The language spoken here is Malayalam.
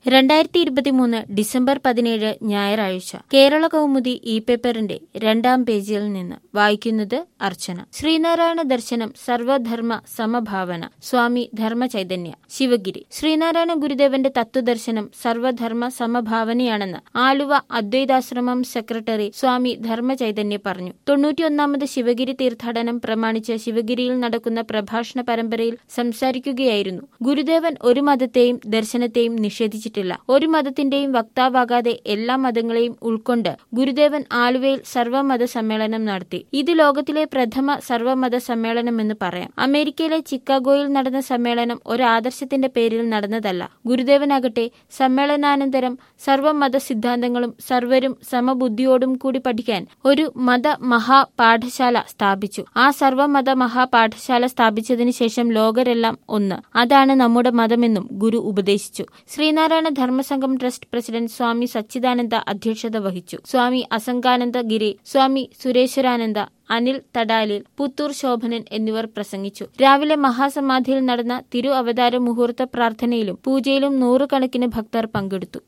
രണ്ടായിരത്തി ഇരുപത്തിമൂന്ന് ഡിസംബർ പതിനേഴ് ഞായറാഴ്ച കേരള കൗമുദി ഇ പേപ്പറിന്റെ രണ്ടാം പേജിൽ നിന്ന് വായിക്കുന്നത് അർച്ചന ശ്രീനാരായണ ദർശനം സർവധർമ്മ സമഭാവന സ്വാമി ധർമ്മ ചൈതന്യ ശിവഗിരി ശ്രീനാരായണ ഗുരുദേവന്റെ തത്വദർശനം സർവധർമ്മ സമഭാവനയാണെന്ന് ആലുവ അദ്വൈതാശ്രമം സെക്രട്ടറി സ്വാമി ധർമ്മ ചൈതന്യ പറഞ്ഞു തൊണ്ണൂറ്റിയൊന്നാമത് ശിവഗിരി തീർത്ഥാടനം പ്രമാണിച്ച് ശിവഗിരിയിൽ നടക്കുന്ന പ്രഭാഷണ പരമ്പരയിൽ സംസാരിക്കുകയായിരുന്നു ഗുരുദേവൻ ഒരു മതത്തെയും ദർശനത്തെയും നിഷേധിച്ചിട്ടില്ല ഒരു മതത്തിന്റെയും വക്താവാകാതെ എല്ലാ മതങ്ങളെയും ഉൾക്കൊണ്ട് ഗുരുദേവൻ ആലുവയിൽ സർവമത സമ്മേളനം നടത്തി ഇത് ലോകത്തിലെ പ്രഥമ സർവമത സമ്മേളനമെന്ന് പറയാം അമേരിക്കയിലെ ചിക്കാഗോയിൽ നടന്ന സമ്മേളനം ഒരു ആദർശത്തിന്റെ പേരിൽ നടന്നതല്ല ഗുരുദേവനാകട്ടെ സമ്മേളനാനന്തരം സർവമത സിദ്ധാന്തങ്ങളും സർവരും സമബുദ്ധിയോടും കൂടി പഠിക്കാൻ ഒരു മത മഹാപാഠശാല സ്ഥാപിച്ചു ആ സർവമത മഹാപാഠശാല സ്ഥാപിച്ചതിനു ശേഷം ലോകരെല്ലാം ഒന്ന് അതാണ് നമ്മുടെ മതമെന്നും ഗുരു ഉപദേശിച്ചു ശ്രീനാരായണ ധർമ്മസംഘം ട്രസ്റ്റ് പ്രസിഡന്റ് സ്വാമി സച്ചിദാനന്ദ അധ്യക്ഷത വഹിച്ചു സ്വാമി അസംഗാനന്ദ ഗിരി സ്വാമി സുരേശ്വരാനന്ദ അനിൽ തടാലിൽ പുത്തൂർ ശോഭനൻ എന്നിവർ പ്രസംഗിച്ചു രാവിലെ മഹാസമാധിയിൽ നടന്ന തിരു അവതാര മുഹൂർത്ത പ്രാർത്ഥനയിലും പൂജയിലും നൂറുകണക്കിന് ഭക്തർ പങ്കെടുത്തു